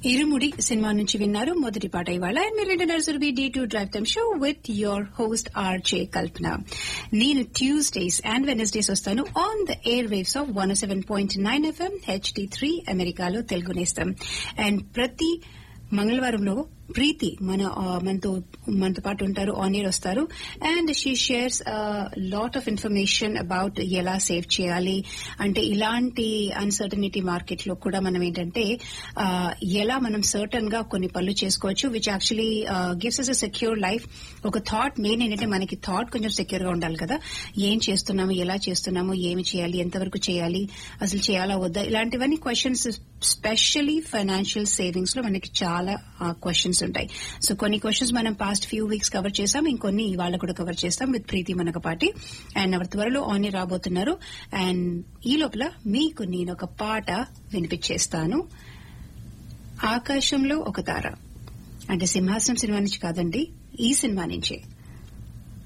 ఇరుముడి cinema నుంచి విన్నారు మొదటి పాట ఇవాళ అండ్ మీరు వింటున్నారు సురభి డి టు డ్రైవ్ దమ్ show with your host R J Kalpana నేను ట్యూస్డేస్ అండ్ వెనస్డేస్ వస్తాను on the air waves of one seven point nine FM HD three అమెరికాలో తెలుగు నేస్తాం అండ్ ప్రతి మంగళవారంలో ప్రీతి మన ఆ, మనతో మనతో పాటు ఉంటారు ఆన్ ఇయర్ వస్తారు and she shares lot of information about ఎలా సేవ్ చేయాలి అంటే ఇలాంటి అన్సర్టనిటీ మార్కెట్ లో కూడా మనం ఏంటంటే ఆ, ఎలా మనం సర్టన్ గా కొన్ని పనులు చేసుకోవచ్చు which actually gives us a secure life ఒక థాట్ మెయిన్ ఏంటంటే మనకి థాట్ కొంచెం సెక్యూర్ గా ఉండాలి కదా ఏం చేస్తున్నాము ఎలా చేస్తున్నాము ఏమి చేయాలి ఎంతవరకు చేయాలి అసలు చేయాలా వద్దా ఇలాంటివన్నీ క్వశ్చన్స్ స్పెషలీ ఫైనాన్షియల్ సేవింగ్స్ లో మనకి చాలా క్వశ్చన్స్ ఉంటాయి సో కొన్ని క్వశ్చన్స్ మనం పాస్ట్ ఫ్యూ వీక్స్ కవర్ చేసాం ఇంకొన్ని ఇవాళ కూడా కవర్ చేస్తాం విత్ ప్రీతి మనక పాటి అండ్ ఎవరి త్వరలో ఆన్ రాబోతున్నారు అండ్ ఈ లోపల మీకు నేను ఒక పాట వినిపించేస్తాను ఆకాశంలో ఒక తార అంటే సింహాసనం సినిమా నుంచి కాదండి ఈ సినిమా నుంచే